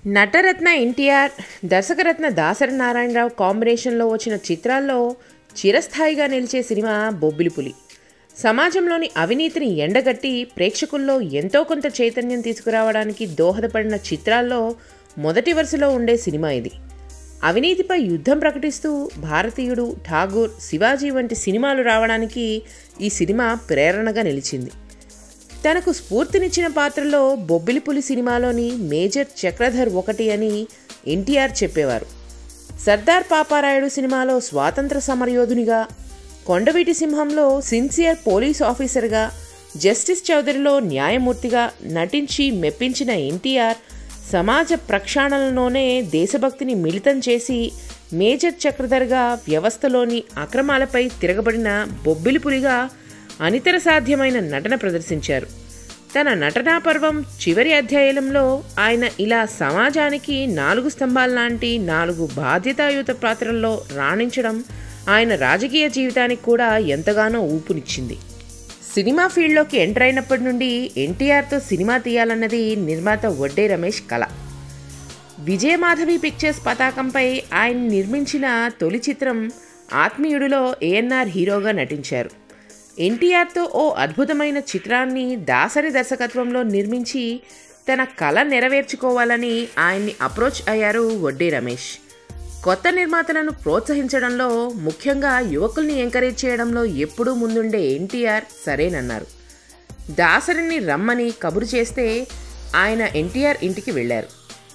నటరత్న ఎన్టీఆర్ దర్శకరత్న దాసరి నారాయణరావు కాంబినేషన్లో వచ్చిన చిత్రాల్లో చిరస్థాయిగా నిలిచే సినిమా బొబ్బిలిపులి సమాజంలోని అవినీతిని ఎండగట్టి ప్రేక్షకుల్లో ఎంతో కొంత చైతన్యం తీసుకురావడానికి దోహదపడిన చిత్రాల్లో మొదటి వరుసలో ఉండే సినిమా ఇది అవినీతిపై యుద్ధం ప్రకటిస్తూ భారతీయుడు ఠాగూర్ శివాజీ వంటి సినిమాలు రావడానికి ఈ సినిమా ప్రేరణగా నిలిచింది తనకు స్ఫూర్తినిచ్చిన పాత్రలో బొబ్బిలిపులి సినిమాలోని మేజర్ చక్రధర్ ఒకటి అని ఎన్టీఆర్ చెప్పేవారు సర్దార్ పాపారాయుడు సినిమాలో స్వాతంత్ర సమరయోధునిగా కొండవీటి సింహంలో సిన్సియర్ పోలీస్ ఆఫీసర్గా జస్టిస్ చౌదరిలో న్యాయమూర్తిగా నటించి మెప్పించిన ఎన్టీఆర్ సమాజ ప్రక్షాళనలోనే దేశభక్తిని మిళితం చేసి మేజర్ చక్రధర్గా వ్యవస్థలోని అక్రమాలపై తిరగబడిన బొబ్బిలిపులిగా అనితర సాధ్యమైన నటన ప్రదర్శించారు తన నటనా పర్వం చివరి అధ్యాయంలో ఆయన ఇలా సమాజానికి నాలుగు స్తంభాల లాంటి నాలుగు బాధ్యతాయుత పాత్రల్లో రాణించడం ఆయన రాజకీయ జీవితానికి కూడా ఎంతగానో ఊపునిచ్చింది సినిమా ఫీల్డ్లోకి ఎంటర్ అయినప్పటి నుండి ఎన్టీఆర్తో సినిమా తీయాలన్నది నిర్మాత వడ్డే రమేష్ కళ విజయమాధవి పిక్చర్స్ పతాకంపై ఆయన నిర్మించిన తొలి చిత్రం ఆత్మీయుడిలో ఏఎన్ఆర్ హీరోగా నటించారు ఎన్టీఆర్తో ఓ అద్భుతమైన చిత్రాన్ని దాసరి దర్శకత్వంలో నిర్మించి తన కళ నెరవేర్చుకోవాలని ఆయన్ని అప్రోచ్ అయ్యారు వడ్డే రమేష్ కొత్త నిర్మాతలను ప్రోత్సహించడంలో ముఖ్యంగా యువకుల్ని ఎంకరేజ్ చేయడంలో ఎప్పుడూ ముందుండే ఎన్టీఆర్ సరేనన్నారు దాసరిని రమ్మని కబురు చేస్తే ఆయన ఎన్టీఆర్ ఇంటికి వెళ్ళారు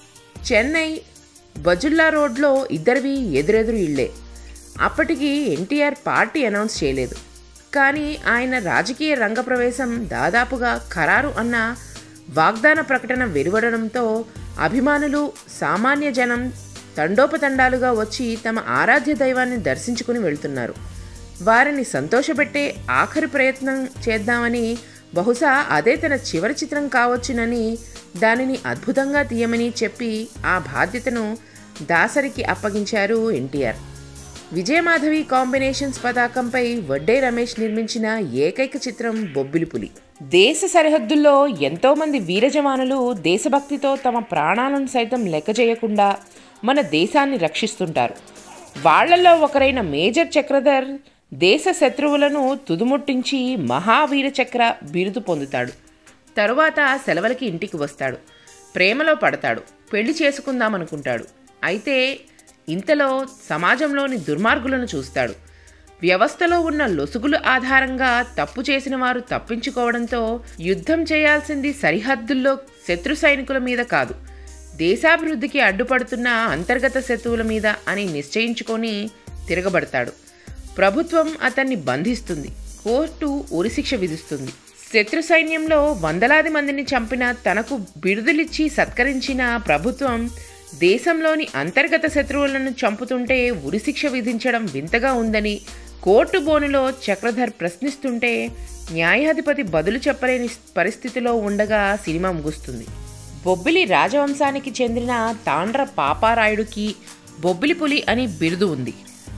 చెన్నై బజుల్లా రోడ్లో ఇద్దరివి ఎదురెదురు ఇళ్లే అప్పటికి ఎన్టీఆర్ పార్టీ అనౌన్స్ చేయలేదు కానీ ఆయన రాజకీయ రంగప్రవేశం దాదాపుగా ఖరారు అన్న వాగ్దాన ప్రకటన వెలువడడంతో అభిమానులు సామాన్య జనం తండోపతండాలుగా వచ్చి తమ ఆరాధ్య దైవాన్ని దర్శించుకుని వెళ్తున్నారు వారిని సంతోషపెట్టే ఆఖరి ప్రయత్నం చేద్దామని బహుశా అదే తన చివరి చిత్రం కావచ్చునని దానిని అద్భుతంగా తీయమని చెప్పి ఆ బాధ్యతను దాసరికి అప్పగించారు ఎన్టీఆర్ విజయమాధవి కాంబినేషన్స్ పతాకంపై వడ్డే రమేష్ నిర్మించిన ఏకైక చిత్రం బొబ్బిలిపులి దేశ సరిహద్దుల్లో ఎంతోమంది వీర జవానులు దేశభక్తితో తమ ప్రాణాలను సైతం లెక్క చేయకుండా మన దేశాన్ని రక్షిస్తుంటారు వాళ్లలో ఒకరైన మేజర్ చక్రధర్ దేశ శత్రువులను తుదుముట్టించి మహావీర చక్ర బిరుదు పొందుతాడు తరువాత సెలవులకి ఇంటికి వస్తాడు ప్రేమలో పడతాడు పెళ్లి చేసుకుందామనుకుంటాడు అయితే ఇంతలో సమాజంలోని దుర్మార్గులను చూస్తాడు వ్యవస్థలో ఉన్న లొసుగుల ఆధారంగా తప్పు చేసిన వారు తప్పించుకోవడంతో యుద్ధం చేయాల్సింది సరిహద్దుల్లో శత్రు సైనికుల మీద కాదు దేశాభివృద్ధికి అడ్డుపడుతున్న అంతర్గత శత్రువుల మీద అని నిశ్చయించుకొని తిరగబడతాడు ప్రభుత్వం అతన్ని బంధిస్తుంది కోర్టు ఉరిశిక్ష విధిస్తుంది శత్రు సైన్యంలో వందలాది మందిని చంపిన తనకు బిరుదులిచ్చి సత్కరించిన ప్రభుత్వం దేశంలోని అంతర్గత శత్రువులను చంపుతుంటే ఉరిశిక్ష విధించడం వింతగా ఉందని కోర్టు బోనులో చక్రధర్ ప్రశ్నిస్తుంటే న్యాయాధిపతి బదులు చెప్పలేని పరిస్థితిలో ఉండగా సినిమా ముగుస్తుంది బొబ్బిలి రాజవంశానికి చెందిన తాండ్ర పాపారాయుడుకి బొబ్బిలి పులి అని బిరుదు ఉంది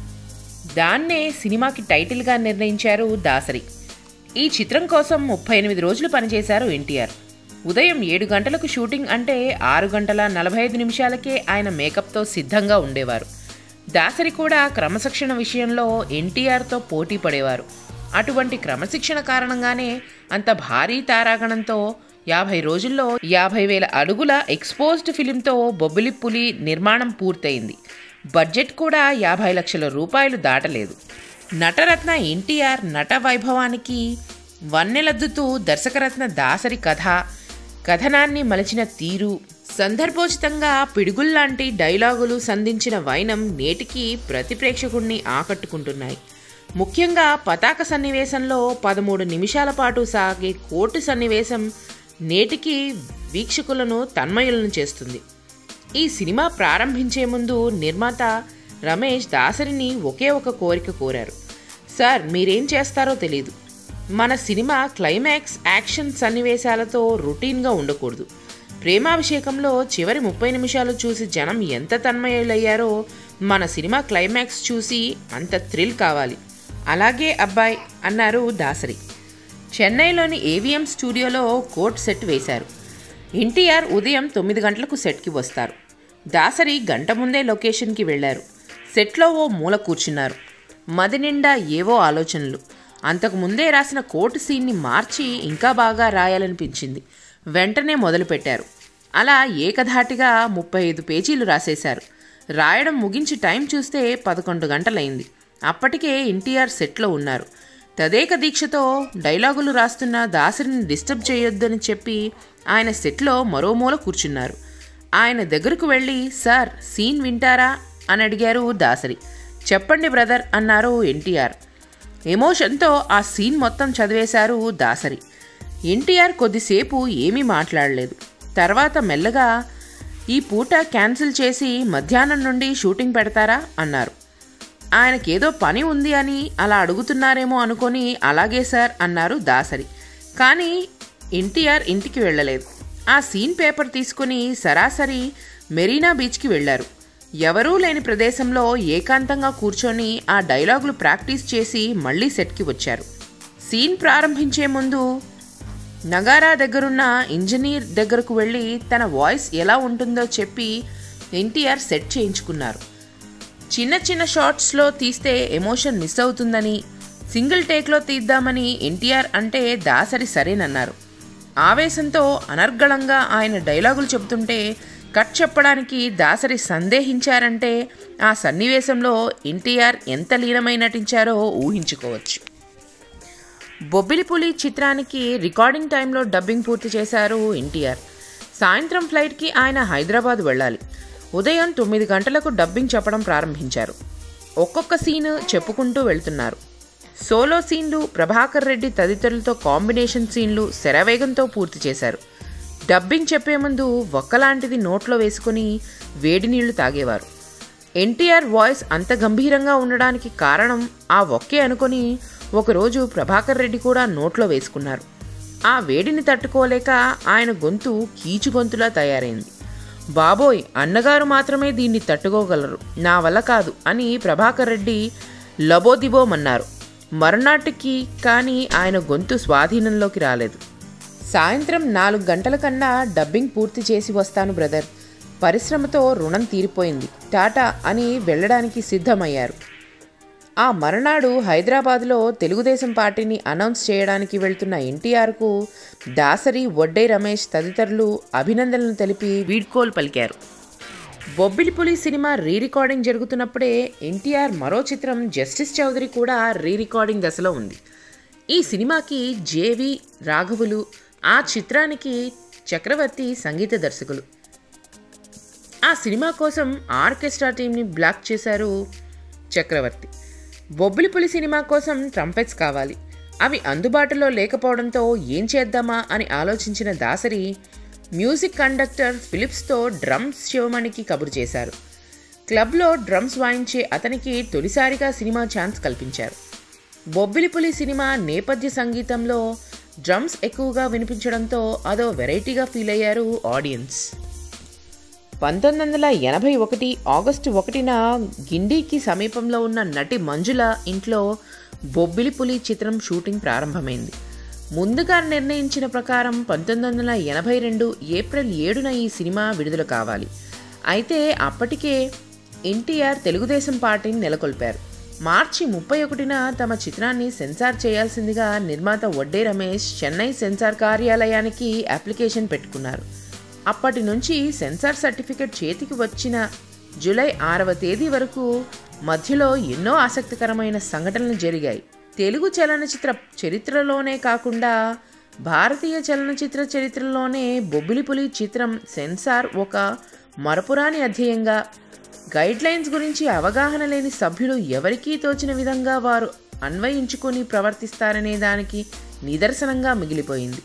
దాన్నే సినిమాకి టైటిల్గా నిర్ణయించారు దాసరి ఈ చిత్రం కోసం ముప్పై ఎనిమిది రోజులు పనిచేశారు ఎన్టీఆర్ ఉదయం ఏడు గంటలకు షూటింగ్ అంటే ఆరు గంటల నలభై ఐదు నిమిషాలకే ఆయన మేకప్తో సిద్ధంగా ఉండేవారు దాసరి కూడా క్రమశిక్షణ విషయంలో ఎన్టీఆర్తో పోటీ పడేవారు అటువంటి క్రమశిక్షణ కారణంగానే అంత భారీ తారాగణంతో యాభై రోజుల్లో యాభై వేల అడుగుల ఎక్స్పోజ్డ్ ఫిలింతో బొబ్బిలి పులి నిర్మాణం పూర్తయింది బడ్జెట్ కూడా యాభై లక్షల రూపాయలు దాటలేదు నటరత్న ఎన్టీఆర్ నట వైభవానికి వన్నెలద్దుతూ దర్శకరత్న దాసరి కథ కథనాన్ని మలచిన తీరు సందర్భోచితంగా పిడుగుల్లాంటి డైలాగులు సంధించిన వైనం నేటికి ప్రతి ప్రేక్షకుణ్ణి ఆకట్టుకుంటున్నాయి ముఖ్యంగా పతాక సన్నివేశంలో పదమూడు నిమిషాల పాటు సాగే కోర్టు సన్నివేశం నేటికి వీక్షకులను తన్మయులను చేస్తుంది ఈ సినిమా ప్రారంభించే ముందు నిర్మాత రమేష్ దాసరిని ఒకే ఒక కోరిక కోరారు సార్ మీరేం చేస్తారో తెలీదు మన సినిమా క్లైమాక్స్ యాక్షన్ సన్నివేశాలతో రొటీన్గా ఉండకూడదు ప్రేమాభిషేకంలో చివరి ముప్పై నిమిషాలు చూసి జనం ఎంత తన్మయులయ్యారో మన సినిమా క్లైమాక్స్ చూసి అంత థ్రిల్ కావాలి అలాగే అబ్బాయి అన్నారు దాసరి చెన్నైలోని ఏవిఎం స్టూడియోలో కోర్ట్ సెట్ వేశారు ఎన్టీఆర్ ఉదయం తొమ్మిది గంటలకు సెట్కి వస్తారు దాసరి గంట ముందే లొకేషన్కి వెళ్ళారు సెట్లో ఓ మూల కూర్చున్నారు మది నిండా ఏవో ఆలోచనలు అంతకు ముందే రాసిన కోర్టు సీన్ని మార్చి ఇంకా బాగా రాయాలనిపించింది వెంటనే మొదలుపెట్టారు అలా ఏకధాటిగా ముప్పై ఐదు పేజీలు రాసేశారు రాయడం ముగించి టైం చూస్తే పదకొండు గంటలైంది అప్పటికే ఎన్టీఆర్ సెట్లో ఉన్నారు తదేక దీక్షతో డైలాగులు రాస్తున్న దాసరిని డిస్టర్బ్ చేయొద్దని చెప్పి ఆయన సెట్లో మరో మూల కూర్చున్నారు ఆయన దగ్గరకు వెళ్ళి సార్ సీన్ వింటారా అని అడిగారు దాసరి చెప్పండి బ్రదర్ అన్నారు ఎన్టీఆర్ ఎమోషన్తో ఆ సీన్ మొత్తం చదివేశారు దాసరి ఎన్టీఆర్ కొద్దిసేపు ఏమీ మాట్లాడలేదు తర్వాత మెల్లగా ఈ పూట క్యాన్సిల్ చేసి మధ్యాహ్నం నుండి షూటింగ్ పెడతారా అన్నారు ఆయనకేదో పని ఉంది అని అలా అడుగుతున్నారేమో అనుకొని అలాగే సార్ అన్నారు దాసరి కానీ ఎన్టీఆర్ ఇంటికి వెళ్ళలేదు ఆ సీన్ పేపర్ తీసుకుని సరాసరి మెరీనా బీచ్కి వెళ్ళారు ఎవరూ లేని ప్రదేశంలో ఏకాంతంగా కూర్చొని ఆ డైలాగులు ప్రాక్టీస్ చేసి మళ్ళీ సెట్కి వచ్చారు సీన్ ప్రారంభించే ముందు నగారా దగ్గరున్న ఇంజనీర్ దగ్గరకు వెళ్ళి తన వాయిస్ ఎలా ఉంటుందో చెప్పి ఎన్టీఆర్ సెట్ చేయించుకున్నారు చిన్న చిన్న షార్ట్స్లో తీస్తే ఎమోషన్ మిస్ అవుతుందని సింగిల్ టేక్లో తీద్దామని ఎన్టీఆర్ అంటే దాసరి సరేనన్నారు ఆవేశంతో అనర్గళంగా ఆయన డైలాగులు చెబుతుంటే కట్ చెప్పడానికి దాసరి సందేహించారంటే ఆ సన్నివేశంలో ఎన్టీఆర్ ఎంత లీనమై నటించారో ఊహించుకోవచ్చు బొబ్బిలిపులి చిత్రానికి రికార్డింగ్ టైంలో డబ్బింగ్ పూర్తి చేశారు ఎన్టీఆర్ సాయంత్రం ఫ్లైట్కి ఆయన హైదరాబాద్ వెళ్ళాలి ఉదయం తొమ్మిది గంటలకు డబ్బింగ్ చెప్పడం ప్రారంభించారు ఒక్కొక్క సీను చెప్పుకుంటూ వెళ్తున్నారు సోలో సీన్లు ప్రభాకర్ రెడ్డి తదితరులతో కాంబినేషన్ సీన్లు శరవేగంతో పూర్తి చేశారు డబ్బింగ్ చెప్పే ముందు ఒక్కలాంటిది నోట్లో వేసుకుని వేడి నీళ్లు తాగేవారు ఎన్టీఆర్ వాయిస్ అంత గంభీరంగా ఉండడానికి కారణం ఆ ఒక్కే అనుకొని ఒకరోజు ప్రభాకర్ రెడ్డి కూడా నోట్లో వేసుకున్నారు ఆ వేడిని తట్టుకోలేక ఆయన గొంతు కీచు గొంతులా తయారైంది బాబోయ్ అన్నగారు మాత్రమే దీన్ని తట్టుకోగలరు నా వల్ల కాదు అని ప్రభాకర్ రెడ్డి లబోదిబోమన్నారు మరునాటికి కానీ ఆయన గొంతు స్వాధీనంలోకి రాలేదు సాయంత్రం నాలుగు గంటల కన్నా డబ్బింగ్ పూర్తి చేసి వస్తాను బ్రదర్ పరిశ్రమతో రుణం తీరిపోయింది టాటా అని వెళ్ళడానికి సిద్ధమయ్యారు ఆ మరునాడు హైదరాబాద్లో తెలుగుదేశం పార్టీని అనౌన్స్ చేయడానికి వెళ్తున్న ఎన్టీఆర్కు దాసరి వడ్డే రమేష్ తదితరులు అభినందనలు తెలిపి వీడ్కోలు పలికారు బొబ్బిలిపులి సినిమా రీ రికార్డింగ్ జరుగుతున్నప్పుడే ఎన్టీఆర్ మరో చిత్రం జస్టిస్ చౌదరి కూడా రీ రికార్డింగ్ దశలో ఉంది ఈ సినిమాకి జేవి రాఘవులు ఆ చిత్రానికి చక్రవర్తి సంగీత దర్శకులు ఆ సినిమా కోసం ఆర్కెస్ట్రా టీంని బ్లాక్ చేశారు చక్రవర్తి బొబ్బిలిపులి సినిమా కోసం ట్రంపెట్స్ కావాలి అవి అందుబాటులో లేకపోవడంతో ఏం చేద్దామా అని ఆలోచించిన దాసరి మ్యూజిక్ కండక్టర్ ఫిలిప్స్తో డ్రమ్స్ శివమణికి కబురు చేశారు క్లబ్లో డ్రమ్స్ వాయించే అతనికి తొలిసారిగా సినిమా ఛాన్స్ కల్పించారు బొబ్బిలిపులి సినిమా నేపథ్య సంగీతంలో డ్రమ్స్ ఎక్కువగా వినిపించడంతో అదో వెరైటీగా ఫీల్ అయ్యారు ఆడియన్స్ పంతొమ్మిది వందల ఎనభై ఒకటి ఆగస్టు ఒకటిన గిండీకి సమీపంలో ఉన్న నటి మంజుల ఇంట్లో బొబ్బిలిపులి చిత్రం షూటింగ్ ప్రారంభమైంది ముందుగా నిర్ణయించిన ప్రకారం పంతొమ్మిది వందల ఎనభై రెండు ఏప్రిల్ ఏడున ఈ సినిమా విడుదల కావాలి అయితే అప్పటికే ఎన్టీఆర్ తెలుగుదేశం పార్టీని నెలకొల్పారు మార్చి ముప్పై ఒకటిన తమ చిత్రాన్ని సెన్సార్ చేయాల్సిందిగా నిర్మాత వడ్డే రమేష్ చెన్నై సెన్సార్ కార్యాలయానికి అప్లికేషన్ పెట్టుకున్నారు అప్పటి నుంచి సెన్సార్ సర్టిఫికెట్ చేతికి వచ్చిన జూలై ఆరవ తేదీ వరకు మధ్యలో ఎన్నో ఆసక్తికరమైన సంఘటనలు జరిగాయి తెలుగు చలనచిత్ర చరిత్రలోనే కాకుండా భారతీయ చలనచిత్ర చరిత్రలోనే బొబ్బిలిపులి చిత్రం సెన్సార్ ఒక మరపురాని అధ్యయంగా గైడ్లైన్స్ గురించి అవగాహన లేని సభ్యులు ఎవరికీ తోచిన విధంగా వారు అన్వయించుకొని ప్రవర్తిస్తారనే దానికి నిదర్శనంగా మిగిలిపోయింది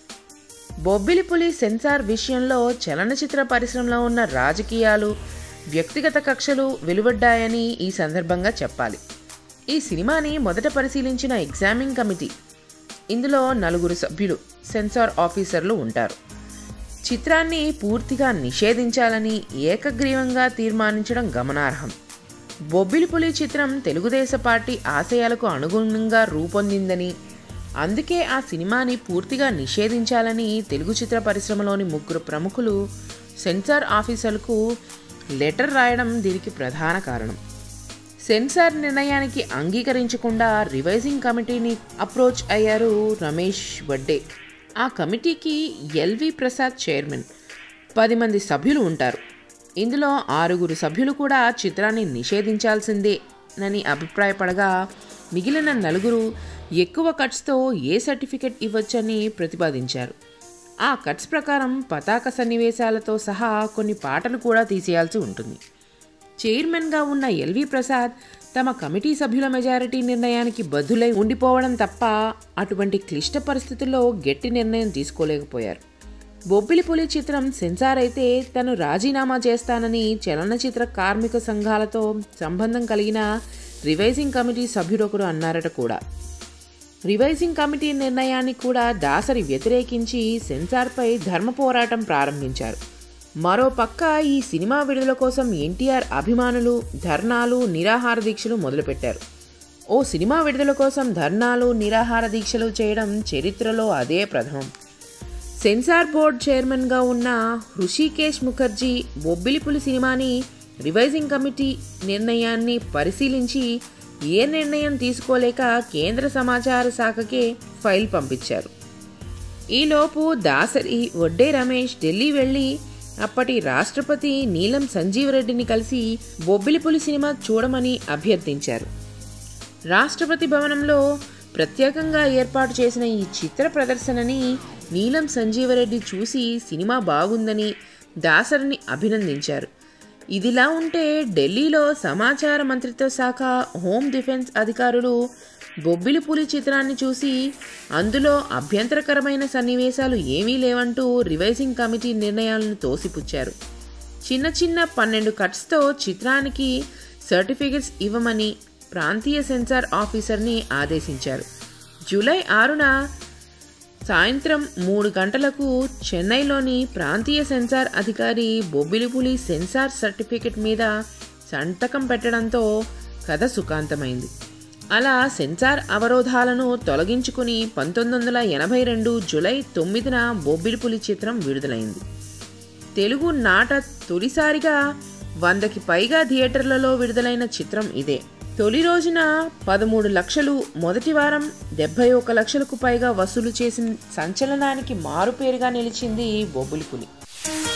బొబ్బిలిపులి సెన్సార్ విషయంలో చలనచిత్ర పరిశ్రమలో ఉన్న రాజకీయాలు వ్యక్తిగత కక్షలు వెలువడ్డాయని ఈ సందర్భంగా చెప్పాలి ఈ సినిమాని మొదట పరిశీలించిన ఎగ్జామింగ్ కమిటీ ఇందులో నలుగురు సభ్యులు సెన్సార్ ఆఫీసర్లు ఉంటారు చిత్రాన్ని పూర్తిగా నిషేధించాలని ఏకగ్రీవంగా తీర్మానించడం గమనార్హం బొబ్బిలిపులి చిత్రం తెలుగుదేశ పార్టీ ఆశయాలకు అనుగుణంగా రూపొందిందని అందుకే ఆ సినిమాని పూర్తిగా నిషేధించాలని తెలుగు చిత్ర పరిశ్రమలోని ముగ్గురు ప్రముఖులు సెన్సార్ ఆఫీసర్లకు లెటర్ రాయడం దీనికి ప్రధాన కారణం సెన్సార్ నిర్ణయానికి అంగీకరించకుండా రివైజింగ్ కమిటీని అప్రోచ్ అయ్యారు రమేష్ వడ్డే ఆ కమిటీకి ఎల్వి ప్రసాద్ చైర్మన్ పది మంది సభ్యులు ఉంటారు ఇందులో ఆరుగురు సభ్యులు కూడా చిత్రాన్ని నిషేధించాల్సిందే నని అభిప్రాయపడగా మిగిలిన నలుగురు ఎక్కువ కట్స్తో ఏ సర్టిఫికెట్ ఇవ్వచ్చని ప్రతిపాదించారు ఆ కట్స్ ప్రకారం పతాక సన్నివేశాలతో సహా కొన్ని పాటలు కూడా తీసేయాల్సి ఉంటుంది చైర్మన్గా ఉన్న ఎల్వి ప్రసాద్ తమ కమిటీ సభ్యుల మెజారిటీ నిర్ణయానికి బద్దులై ఉండిపోవడం తప్ప అటువంటి క్లిష్ట పరిస్థితుల్లో గట్టి నిర్ణయం తీసుకోలేకపోయారు బొబ్బిలిపులి చిత్రం సెన్సార్ అయితే తను రాజీనామా చేస్తానని చలనచిత్ర కార్మిక సంఘాలతో సంబంధం కలిగిన రివైజింగ్ కమిటీ సభ్యుడొకరు అన్నారట కూడా రివైజింగ్ కమిటీ నిర్ణయాన్ని కూడా దాసరి వ్యతిరేకించి సెన్సార్పై ధర్మ పోరాటం ప్రారంభించారు మరోపక్క ఈ సినిమా విడుదల కోసం ఎన్టీఆర్ అభిమానులు ధర్నాలు నిరాహార దీక్షలు మొదలుపెట్టారు ఓ సినిమా విడుదల కోసం ధర్నాలు నిరాహార దీక్షలు చేయడం చరిత్రలో అదే ప్రథమం సెన్సార్ బోర్డ్ చైర్మన్గా ఉన్న హృషికేశ్ ముఖర్జీ బొబ్బిలిపులి సినిమాని రివైజింగ్ కమిటీ నిర్ణయాన్ని పరిశీలించి ఏ నిర్ణయం తీసుకోలేక కేంద్ర సమాచార శాఖకే ఫైల్ పంపించారు ఈలోపు దాసరి వడ్డే రమేష్ ఢిల్లీ వెళ్ళి అప్పటి రాష్ట్రపతి నీలం సంజీవరెడ్డిని కలిసి బొబ్బిలిపులి సినిమా చూడమని అభ్యర్థించారు రాష్ట్రపతి భవనంలో ప్రత్యేకంగా ఏర్పాటు చేసిన ఈ చిత్ర ప్రదర్శనని నీలం సంజీవరెడ్డి చూసి సినిమా బాగుందని దాసరిని అభినందించారు ఇదిలా ఉంటే ఢిల్లీలో సమాచార మంత్రిత్వ శాఖ హోమ్ డిఫెన్స్ అధికారులు బొబ్బిలిపులి చిత్రాన్ని చూసి అందులో అభ్యంతరకరమైన సన్నివేశాలు ఏమీ లేవంటూ రివైజింగ్ కమిటీ నిర్ణయాలను తోసిపుచ్చారు చిన్న చిన్న పన్నెండు కట్స్తో చిత్రానికి సర్టిఫికెట్స్ ఇవ్వమని ప్రాంతీయ సెన్సార్ ఆఫీసర్ని ఆదేశించారు జూలై ఆరున సాయంత్రం మూడు గంటలకు చెన్నైలోని ప్రాంతీయ సెన్సార్ అధికారి బొబ్బిలిపులి సెన్సార్ సర్టిఫికెట్ మీద సంతకం పెట్టడంతో కథ సుఖాంతమైంది అలా సెన్సార్ అవరోధాలను తొలగించుకుని పంతొమ్మిది వందల ఎనభై రెండు జులై తొమ్మిదిన బొబ్బిలిపులి చిత్రం విడుదలైంది తెలుగు నాట తొలిసారిగా వందకి పైగా థియేటర్లలో విడుదలైన చిత్రం ఇదే తొలి రోజున పదమూడు లక్షలు మొదటి వారం డెబ్బై ఒక లక్షలకు పైగా వసూలు చేసిన సంచలనానికి మారుపేరుగా నిలిచింది బొబ్బులిపులి